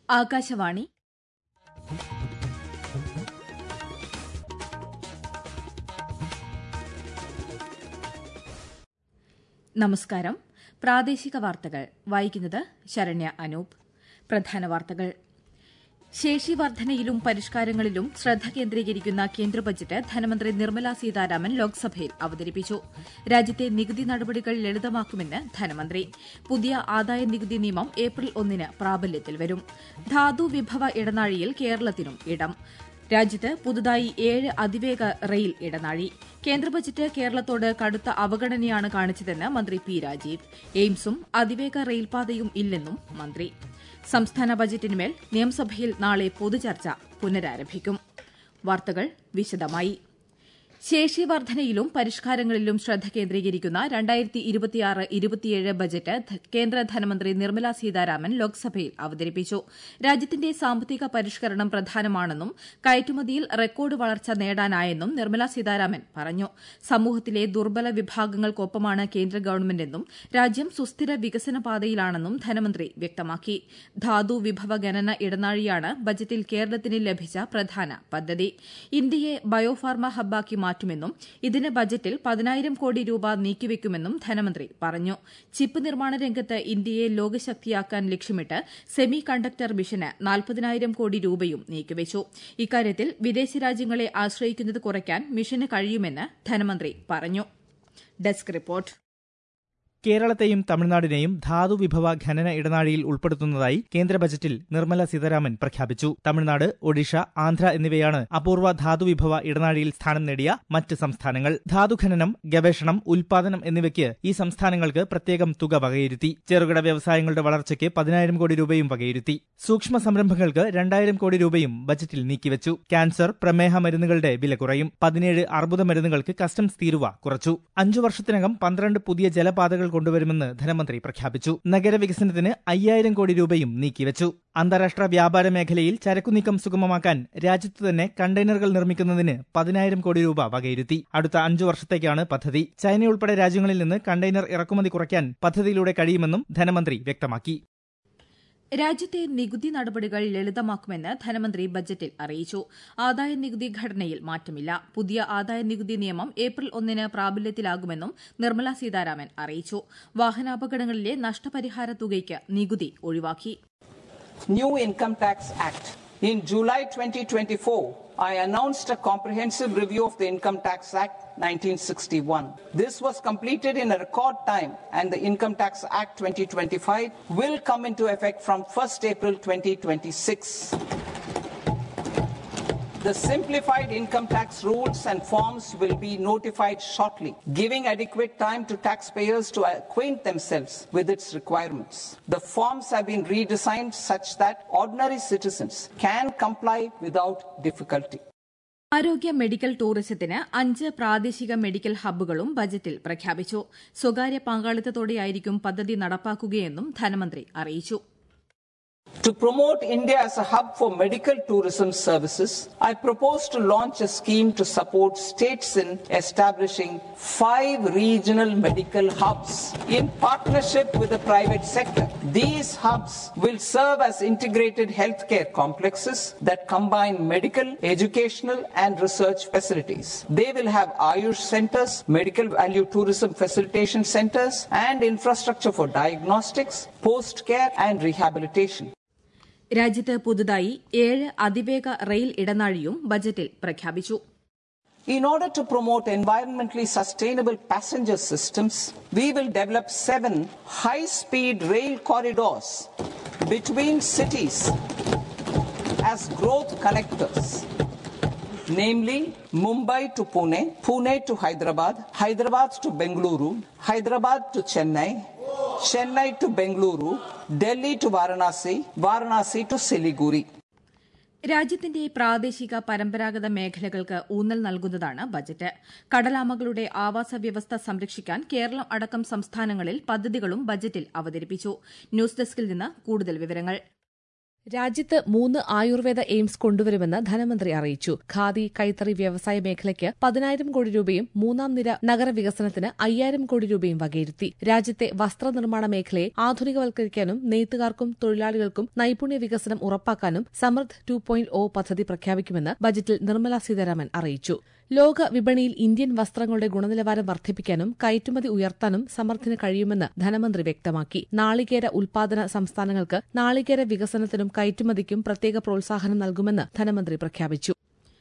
ആകാശവാണി നമസ്കാരം പ്രാദേശിക വാർത്തകൾ വായിക്കുന്നത് ശരണ്യ അനൂപ് പ്രധാന വാർത്തകൾ ശേഷി വർധനയിലും പരിഷ്കാരങ്ങളിലും ശ്രദ്ധ കേന്ദ്രീകരിക്കുന്ന കേന്ദ്ര ബജറ്റ് ധനമന്ത്രി നിർമ്മല സീതാരാമൻ ലോക്സഭയിൽ അവതരിപ്പിച്ചു രാജ്യത്തെ നികുതി നടപടികൾ ലളിതമാക്കുമെന്ന് ധനമന്ത്രി പുതിയ ആദായ നികുതി നിയമം ഏപ്രിൽ ഒന്നിന് പ്രാബല്യത്തിൽ വരും ധാതു വിഭവ ഇടനാഴിയിൽ കേരളത്തിനും ഇടം രാജ്യത്ത് പുതുതായി ഏഴ് അതിവേഗ റെയിൽ ഇടനാഴി കേന്ദ്ര ബജറ്റ് കേരളത്തോട് കടുത്ത അവഗണനയാണ് കാണിച്ചതെന്ന് മന്ത്രി പി രാജീവ് എയിംസും അതിവേഗ റെയിൽപാതയും ഇല്ലെന്നും മന്ത്രി സംസ്ഥാന ബജറ്റിന്മേൽ നിയമസഭയിൽ നാളെ പൊതുചർച്ച പുനരാരംഭിക്കും വാർത്തകൾ വിശദമായി ശേഷി വർധനയിലും പരിഷ്കാരങ്ങളിലും ശ്രദ്ധ കേന്ദ്രീകരിക്കുന്ന രണ്ടായിരത്തി ഇരുപത്തിയാറ് ഇരുപത്തിയേഴ് ബജറ്റ് കേന്ദ്ര ധനമന്ത്രി നിർമ്മല സീതാരാമൻ ലോക്സഭയിൽ അവതരിപ്പിച്ചു രാജ്യത്തിന്റെ സാമ്പത്തിക പരിഷ്കരണം പ്രധാനമാണെന്നും കയറ്റുമതിയിൽ റെക്കോർഡ് വളർച്ച നേടാനായെന്നും നിർമ്മല സീതാരാമൻ പറഞ്ഞു സമൂഹത്തിലെ ദുർബല വിഭാഗങ്ങൾക്കൊപ്പമാണ് കേന്ദ്ര ഗവൺമെന്റെന്നും രാജ്യം സുസ്ഥിര വികസന പാതയിലാണെന്നും ധനമന്ത്രി വ്യക്തമാക്കി ധാതു വിഭവ ഗണന ഇടനാഴിയാണ് ബജറ്റിൽ കേരളത്തിന് ലഭിച്ച പ്രധാന പദ്ധതി ഇന്ത്യയെ ബയോഫാർമ ഹബ്ബാക്കി മാറ്റുമെന്നും ഇതിന് ബജറ്റിൽ പതിനായിരം കോടി രൂപ നീക്കിവെക്കുമെന്നും ധനമന്ത്രി പറഞ്ഞു ചിപ്പ് നിർമ്മാണ രംഗത്ത് ഇന്ത്യയെ ലോകശക്തിയാക്കാൻ ലക്ഷ്യമിട്ട് സെമി കണ്ടക്ടർ മിഷന് നാൽപ്പതിനായിരം കോടി രൂപയും നീക്കിവെച്ചു ഇക്കാര്യത്തിൽ വിദേശ രാജ്യങ്ങളെ ആശ്രയിക്കുന്നത് കുറയ്ക്കാൻ മിഷന് കഴിയുമെന്ന് ധനമന്ത്രി പറഞ്ഞു ഡെസ്ക് റിപ്പോർട്ട് കേരളത്തെയും തമിഴ്നാടിനെയും ധാതു വിഭവ ഖനന ഇടനാഴിയിൽ ഉൾപ്പെടുത്തുന്നതായി കേന്ദ്ര ബജറ്റിൽ നിർമ്മല സീതാരാമൻ പ്രഖ്യാപിച്ചു തമിഴ്നാട് ഒഡീഷ ആന്ധ്ര എന്നിവയാണ് അപൂർവ ധാതു വിഭവ ഇടനാഴിയിൽ സ്ഥാനം നേടിയ മറ്റ് സംസ്ഥാനങ്ങൾ ധാതു ഖനനം ഗവേഷണം ഉൽപാദനം എന്നിവയ്ക്ക് ഈ സംസ്ഥാനങ്ങൾക്ക് പ്രത്യേകം തുക വകയിരുത്തി ചെറുകിട വ്യവസായങ്ങളുടെ വളർച്ചയ്ക്ക് പതിനായിരം കോടി രൂപയും വകയിരുത്തി സൂക്ഷ്മ സംരംഭങ്ങൾക്ക് രണ്ടായിരം കോടി രൂപയും ബജറ്റിൽ നീക്കിവച്ചു ക്യാൻസർ പ്രമേഹ മരുന്നുകളുടെ വില കുറയും പതിനേഴ് അർബുദ മരുന്നുകൾക്ക് കസ്റ്റംസ് തീരുവ കുറച്ചു അഞ്ചു വർഷത്തിനകം പന്ത്രണ്ട് പുതിയ ജലപാതകൾ കൊണ്ടുവരുമെന്ന് ധനമന്ത്രി പ്രഖ്യാപിച്ചു നഗരവികസനത്തിന് അയ്യായിരം കോടി രൂപയും നീക്കിവച്ചു അന്താരാഷ്ട്ര വ്യാപാര മേഖലയിൽ ചരക്കുനീക്കം സുഗമമാക്കാൻ രാജ്യത്തു തന്നെ കണ്ടെയ്നറുകൾ നിർമ്മിക്കുന്നതിന് പതിനായിരം കോടി രൂപ വകയിരുത്തി അടുത്ത അഞ്ചു വർഷത്തേക്കാണ് പദ്ധതി ചൈനയുൾപ്പെടെ രാജ്യങ്ങളിൽ നിന്ന് കണ്ടെയ്നർ ഇറക്കുമതി കുറയ്ക്കാൻ പദ്ധതിയിലൂടെ കഴിയുമെന്നും ധനമന്ത്രി വ്യക്തമാക്കി രാജ്യത്തെ നികുതി നടപടികൾ ലളിതമാക്കുമെന്ന് ധനമന്ത്രി ബജറ്റിൽ അറിയിച്ചു ആദായ നികുതി ഘടനയിൽ മാറ്റമില്ല പുതിയ ആദായ നികുതി നിയമം ഏപ്രിൽ ഒന്നിന് പ്രാബല്യത്തിലാകുമെന്നും നിർമ്മല സീതാരാമൻ അറിയിച്ചു വാഹനാപകടങ്ങളിലെ നഷ്ടപരിഹാര തുകയ്ക്ക് നികുതി ഒഴിവാക്കി New Income Tax Act. In July 2024, I announced a comprehensive review of the Income Tax Act 1961. This was completed in a record time and the Income Tax Act 2025 will come into effect from 1st April 2026. The simplified income tax rules and forms will be notified shortly, giving adequate time to taxpayers to acquaint themselves with its requirements. The forms have been redesigned such that ordinary citizens can comply without difficulty. ആരോഗ്യ medical ടൂറിസത്തിന് അഞ്ച് പ്രാദേശിക medical ഹബ്ബുകളും ബജറ്റിൽ പ്രഖ്യാപിച്ചു സ്വകാര്യ പങ്കാളിത്തത്തോടെയായിരിക്കും പദ്ധതി നടപ്പാക്കുകയെന്നും ധനമന്ത്രി അറിയിച്ചു To promote India as a hub for medical tourism services, I propose to launch a scheme to support states in establishing five regional medical hubs in partnership with the private sector. These hubs will serve as integrated healthcare complexes that combine medical, educational, and research facilities. They will have Ayush centers, medical value tourism facilitation centers, and infrastructure for diagnostics, post care, and rehabilitation. രാജ്യത്ത് പുതുതായി ഏഴ് അതിവേഗ rail ഇടനാഴിയും ബജറ്റിൽ പ്രഖ്യാപിച്ചു In order to promote environmentally sustainable passenger systems, we will develop seven high speed rail corridors between cities as growth connectors. Namely, Mumbai to Pune, Pune to Hyderabad, Hyderabad to Bengaluru, Hyderabad to Chennai, Chennai to Bengaluru, Delhi to Varanasi, Varanasi to Siliguri. രാജ്യത്തിന്റെ പ്രാദേശിക പരമ്പരാഗത മേഖലകൾക്ക് ഊന്നൽ നൽകുന്നതാണ് budget കടലാമകളുടെ ആവാസ വ്യവസ്ഥ സംരക്ഷിക്കാൻ കേരളം അടക്കം സംസ്ഥാനങ്ങളിൽ പദ്ധതികളും ബജറ്റിൽ അവതരിപ്പിച്ചു ന്യൂസ് ഡെസ്കിൽ നിന്ന് കൂടുതൽ വിവരങ്ങൾ രാജ്യത്ത് മൂന്ന് ആയുർവേദ എയിംസ് കൊണ്ടുവരുമെന്ന് ധനമന്ത്രി അറിയിച്ചു ഖാദി കൈത്തറി വ്യവസായ മേഖലയ്ക്ക് പതിനായിരം കോടി രൂപയും മൂന്നാം നിര നഗരവികസനത്തിന് അയ്യായിരം കോടി രൂപയും വകയിരുത്തി രാജ്യത്തെ വസ്ത്രനിർമ്മാണ മേഖലയെ ആധുനികവൽക്കരിക്കാനും നെയ്ത്തുകാർക്കും തൊഴിലാളികൾക്കും നൈപുണ്യ വികസനം ഉറപ്പാക്കാനും സമൃദ്ധ് ടു പോയിന്റ് ഒ പദ്ധതി പ്രഖ്യാപിക്കുമെന്ന് ബജറ്റിൽ നിർമ്മല സീതാരാമൻ അറിയിച്ചു ലോക വിപണിയിൽ ഇന്ത്യൻ വസ്ത്രങ്ങളുടെ ഗുണനിലവാരം വർദ്ധിപ്പിക്കാനും കയറ്റുമതി ഉയർത്താനും സമർത്ഥിന് കഴിയുമെന്ന് ധനമന്ത്രി വ്യക്തമാക്കി നാളികേര ഉൽപാദന സംസ്ഥാനങ്ങൾക്ക് നാളികേര വികസനത്തിനും കയറ്റുമതിക്കും പ്രത്യേക പ്രോത്സാഹനം നൽകുമെന്ന് ധനമന്ത്രി പ്രഖ്യാപിച്ചു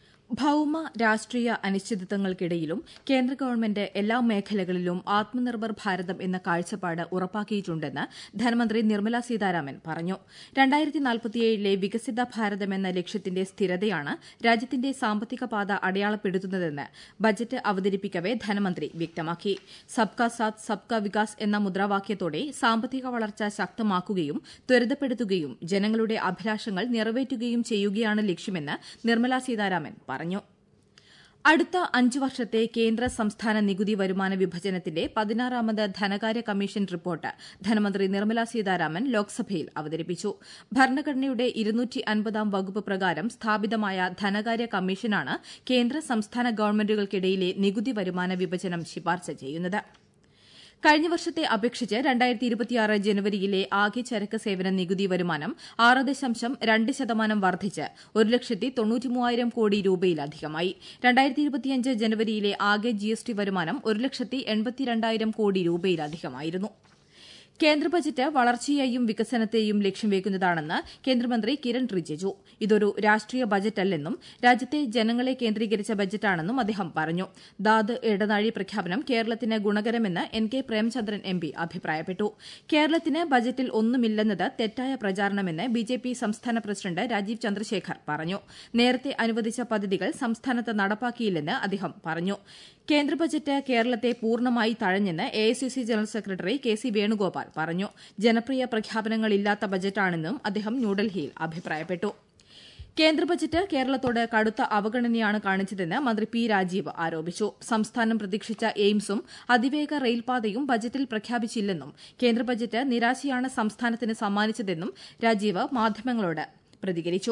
ഭൌമ രാഷ്ട്രീയ അനിശ്ചിതത്വങ്ങൾക്കിടയിലും കേന്ദ്ര ഗവൺമെന്റ് എല്ലാ മേഖലകളിലും ആത്മനിർഭർ ഭാരതം എന്ന കാഴ്ചപ്പാട് ഉറപ്പാക്കിയിട്ടുണ്ടെന്ന് ധനമന്ത്രി നിർമ്മല സീതാരാമൻ പറഞ്ഞു രണ്ടായിരത്തി നാൽപ്പത്തിയേഴിലെ വികസിത ഭാരതം എന്ന ലക്ഷ്യത്തിന്റെ സ്ഥിരതയാണ് രാജ്യത്തിന്റെ സാമ്പത്തിക പാത അടയാളപ്പെടുത്തുന്നതെന്ന് ബജറ്റ് അവതരിപ്പിക്കവെ ധനമന്ത്രി വ്യക്തമാക്കി സബ്കാ സാത്ത് സബ്കാ വികാസ് എന്ന മുദ്രാവാക്യത്തോടെ സാമ്പത്തിക വളർച്ച ശക്തമാക്കുകയും ത്വരിതപ്പെടുത്തുകയും ജനങ്ങളുടെ അഭിലാഷങ്ങൾ നിറവേറ്റുകയും ചെയ്യുകയാണ് ലക്ഷ്യമെന്ന് നിർമ്മല സീതാരാമൻ പറഞ്ഞു പറഞ്ഞു അടുത്ത അഞ്ചു വർഷത്തെ കേന്ദ്ര സംസ്ഥാന നികുതി വരുമാന വിഭജനത്തിന്റെ പതിനാറാമത് ധനകാര്യ കമ്മീഷൻ റിപ്പോർട്ട് ധനമന്ത്രി നിർമ്മല സീതാരാമൻ ലോക്സഭയിൽ അവതരിപ്പിച്ചു ഭരണഘടനയുടെ ഇരുന്നൂറ്റി അൻപതാം വകുപ്പ് പ്രകാരം സ്ഥാപിതമായ ധനകാര്യ കമ്മീഷനാണ് കേന്ദ്ര സംസ്ഥാന ഗവൺമെന്റുകൾക്കിടയിലെ നികുതി വരുമാന വിഭജനം ശുപാർശ ചെയ്യുന്നത് കഴിഞ്ഞ വർഷത്തെ അപേക്ഷിച്ച് രണ്ടായിരത്തി ഇരുപത്തിയാറ് ജനുവരിയിലെ ആകെ ചരക്ക് സേവന നികുതി വരുമാനം ആറ് ദശാംശം രണ്ട് ശതമാനം വർദ്ധിച്ച് ഒരു ലക്ഷത്തി തൊണ്ണൂറ്റിമൂവായിരം കോടി രൂപയിലധികമായി രണ്ടായിരത്തി ഇരുപത്തിയഞ്ച് ജനുവരിയിലെ ആകെ ജിഎസ്ടി വരുമാനം ഒരു ലക്ഷത്തി എൺപത്തിരണ്ടായിരം കോടി രൂപയിലധികമായിരുന്നു കേന്ദ്ര ബജറ്റ് വളർച്ചയെയും വികസനത്തെയും ലക്ഷ്യം വെക്കുന്നതാണെന്ന് കേന്ദ്രമന്ത്രി കിരൺ റിജിജു ഇതൊരു രാഷ്ട്രീയ ബജറ്റല്ലെന്നും രാജ്യത്തെ ജനങ്ങളെ കേന്ദ്രീകരിച്ച ബജറ്റാണെന്നും അദ്ദേഹം പറഞ്ഞു ദാദ് ഇടനാഴി പ്രഖ്യാപനം കേരളത്തിന് ഗുണകരമെന്ന് N K Premachandran M P അഭിപ്രായപ്പെട്ടു കേരളത്തിന് ബജറ്റിൽ ഒന്നുമില്ലെന്നത് തെറ്റായ പ്രചാരണമെന്ന് ബിജെപി സംസ്ഥാന പ്രസിഡന്റ് രാജീവ് ചന്ദ്രശേഖർ പറഞ്ഞു നേരത്തെ അനുവദിച്ച പദ്ധതികൾ സംസ്ഥാനത്ത് നടപ്പാക്കിയില്ലെന്ന് അദ്ദേഹം പറഞ്ഞു കേന്ദ്ര ബജറ്റ് കേരളത്തെ പൂർണ്ണമായി തഴഞ്ഞെന്ന് AICC general secretary K C Venugopal പറഞ്ഞു ജനപ്രിയ പ്രഖ്യാപനങ്ങളില്ലാത്ത ബജറ്റാണെന്നും അദ്ദേഹം ന്യൂഡൽഹിയിൽ അഭിപ്രായപ്പെട്ടു കേന്ദ്ര ബജറ്റ് കേരളത്തോട് കടുത്ത അവഗണനയാണ് കാണിച്ചതെന്ന് മന്ത്രി പി രാജീവ് ആരോപിച്ചു സംസ്ഥാനം പ്രതീക്ഷിച്ച എയിംസും അതിവേഗ റെയിൽപാതയും ബജറ്റിൽ പ്രഖ്യാപിച്ചില്ലെന്നും കേന്ദ്ര ബജറ്റ് നിരാശയാണ് സംസ്ഥാനത്തിന് സമ്മാനിച്ചതെന്നും രാജീവ് മാധ്യമങ്ങളോട് പ്രതികരിച്ചു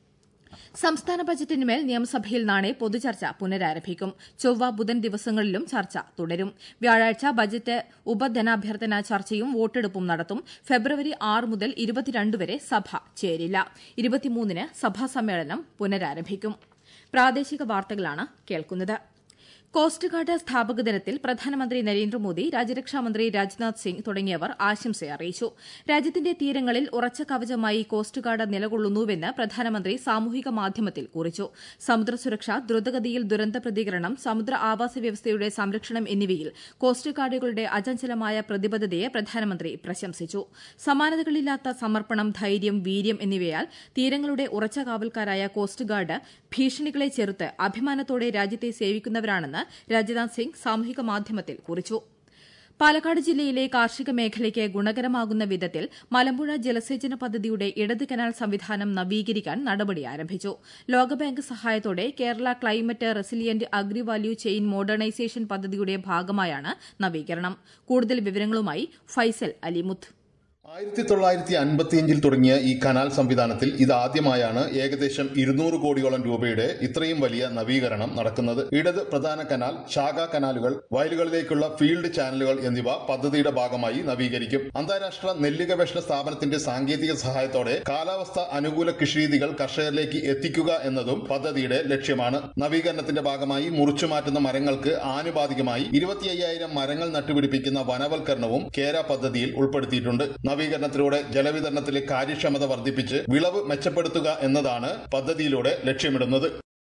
സംസ്ഥാന ബജറ്റിന്മേൽ നിയമസഭയിൽ നാളെ പൊതുചർച്ച പുനരാരംഭിക്കും ചൊവ്വ ബുധൻ ദിവസങ്ങളിലും ചർച്ച തുടരും വ്യാഴാഴ്ച ബജറ്റ് ഉപധനാഭ്യർത്ഥന ചർച്ചയും വോട്ടെടുപ്പും നടത്തും ഫെബ്രുവരി ആറ് മുതൽ ഇരുപത്തിരണ്ട് വരെ സഭ ചേരില്ല ഇരുപത്തിമൂന്നിന് സഭാ സമ്മേളനം പുനരാരംഭിക്കും പ്രാദേശിക വാർത്തകളാണ് കേൾക്കുന്നത് കോസ്റ്റ് ഗാർഡ് സ്ഥാപക ദിനത്തിൽ പ്രധാനമന്ത്രി നരേന്ദ്രമോദി രാജ്യരക്ഷാമന്ത്രി രാജ്നാഥ് സിംഗ് തുടങ്ങിയവർ ആശംസ അറിയിച്ചു രാജ്യത്തിന്റെ തീരങ്ങളിൽ ഉറച്ച കവചമായി കോസ്റ്റ് ഗാർഡ് നിലകൊള്ളുന്നുവെന്ന് പ്രധാനമന്ത്രി സാമൂഹിക മാധ്യമത്തിൽ കുറിച്ചു സമുദ്ര സുരക്ഷ ദ്രുതഗതിയിൽ ദുരന്ത പ്രതികരണം സമുദ്ര ആവാസ വ്യവസ്ഥയുടെ സംരക്ഷണം എന്നിവയിൽ കോസ്റ്റ് ഗാർഡുകളുടെ അചഞ്ചലമായ പ്രതിബദ്ധതയെ പ്രധാനമന്ത്രി പ്രശംസിച്ചു സമാനതകളില്ലാത്ത സമർപ്പണം ധൈര്യം വീര്യം എന്നിവയാൽ തീരങ്ങളുടെ ഉറച്ച കാവൽക്കാരായ കോസ്റ്റ് ഗാർഡ് ഭീഷണികളെ ചെറുത്ത് അഭിമാനത്തോടെ രാജ്യത്തെ സേവിക്കുന്നവരാണെന്ന് രാജ്നാഥ് സിംഗ് സാമൂഹിക മാധ്യമത്തിൽ കുറിച്ചു പാലക്കാട് ജില്ലയിലെ കാർഷിക മേഖലയ്ക്ക് ഗുണകരമാകുന്ന വിധത്തിൽ മലമ്പുഴ ജലസേചന പദ്ധതിയുടെ ഇടത് കനാൽ സംവിധാനം നവീകരിക്കാൻ നടപടി ആരംഭിച്ചു ലോകബാങ്ക് സഹായത്തോടെ Kerala climate resilient agri value chain modernisation പദ്ധതിയുടെ ഭാഗമായാണ് നവീകരണം കൂടുതൽ വിവരങ്ങളുമായി ഫൈസൽ അലിമുത്ത് ആയിരത്തി തൊള്ളായിരത്തി അൻപത്തിയഞ്ചിൽ തുടങ്ങിയ ഈ കനാൽ സംവിധാനത്തിൽ ഇതാദ്യമായാണ് ഏകദേശം ഇരുന്നൂറ് കോടിയോളം രൂപയുടെ ഇത്രയും വലിയ നവീകരണം നടക്കുന്നത് ഇടത് പ്രധാന കനാൽ ശാഖാ കനാലുകൾ വയലുകളിലേക്കുള്ള ഫീൽഡ് ചാനലുകൾ എന്നിവ പദ്ധതിയുടെ ഭാഗമായി നവീകരിക്കും അന്താരാഷ്ട്ര നെല്ല് ഗവേഷണ സ്ഥാപനത്തിന്റെ സാങ്കേതിക സഹായത്തോടെ കാലാവസ്ഥ അനുകൂല കൃഷിരീതികൾ കർഷകരിലേക്ക് എത്തിക്കുക എന്നതും പദ്ധതിയുടെ ലക്ഷ്യമാണ് നവീകരണത്തിന്റെ ഭാഗമായി മുറിച്ചു മാറ്റുന്ന മരങ്ങൾക്ക് ആനുപാതികമായി ഇരുപത്തി അയ്യായിരം മരങ്ങൾ നട്ടുപിടിപ്പിക്കുന്ന വനവൽക്കരണവും കേര പദ്ധതിയിൽ ഉൾപ്പെടുത്തിയിട്ടുണ്ട് നവീകരണത്തിലൂടെ ജലവിതരണത്തിലെ കാര്യക്ഷമത വർദ്ധിപ്പിച്ച് വിളവ് മെച്ചപ്പെടുത്തുക എന്നതാണ് പദ്ധതിയിലൂടെ ലക്ഷ്യമിടുന്നത്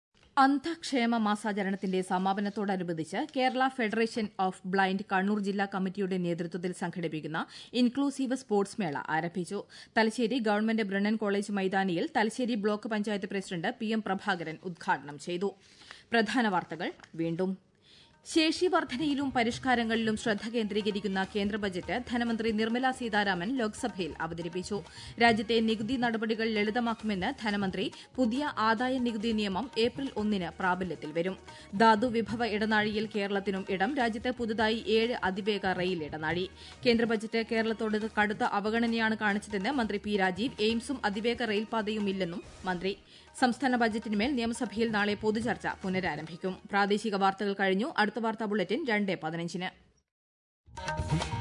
അന്ധക്ഷേമ മാസാചരണത്തിന്റെ സമാപനത്തോടനുബന്ധിച്ച് Kerala Federation of Blind Kannur ജില്ലാ കമ്മിറ്റിയുടെ നേതൃത്വത്തിൽ സംഘടിപ്പിക്കുന്ന ഇൻക്ലൂസീവ് സ്പോർട്സ് മേള ആരംഭിച്ചു തലശ്ശേരി ഗവൺമെന്റ് ബ്രണ്ണൻ കോളേജ് മൈതാനിയിൽ Thalassery block panchayat president P M Prabhakaran ഉദ്ഘാടനം ചെയ്തു പ്രധാന വാർത്തകൾ വീണ്ടും ശേഷി വർധനയിലും പരിഷ്കാരങ്ങളിലും ശ്രദ്ധ കേന്ദ്രീകരിക്കുന്ന കേന്ദ്ര ബജറ്റ് ധനമന്ത്രി നിർമ്മല സീതാരാമൻ ലോക്സഭയിൽ അവതരിപ്പിച്ചു രാജ്യത്തെ നികുതി നടപടികൾ ലളിതമാക്കുമെന്ന് ധനമന്ത്രി പുതിയ ആദായ നികുതി നിയമം ഏപ്രിൽ ഒന്നിന് പ്രാബല്യത്തിൽ വരും ധാതു വിഭവ ഇടനാഴിയിൽ കേരളത്തിനും ഇടം രാജ്യത്ത് പുതുതായി ഏഴ് അതിവേഗ റെയിൽ ഇടനാഴി കേന്ദ്ര ബജറ്റ് കേരളത്തോട് കടുത്ത അവഗണനയാണ് കാണിച്ചതെന്ന് മന്ത്രി പി രാജീവ് എയിംസും അതിവേഗ റെയിൽപാതയും ഇല്ലെന്നും മന്ത്രി സംസ്ഥാന ബജറ്റിന്മേൽ നിയമസഭയിൽ നാളെ പൊതുചർച്ച പുനരാരംഭിക്കും പ്രാദേശിക വാർത്തകൾ കഴിഞ്ഞു അടുത്ത വാർത്താ ബുള്ളറ്റിൻ രണ്ട് പതിനഞ്ചിന്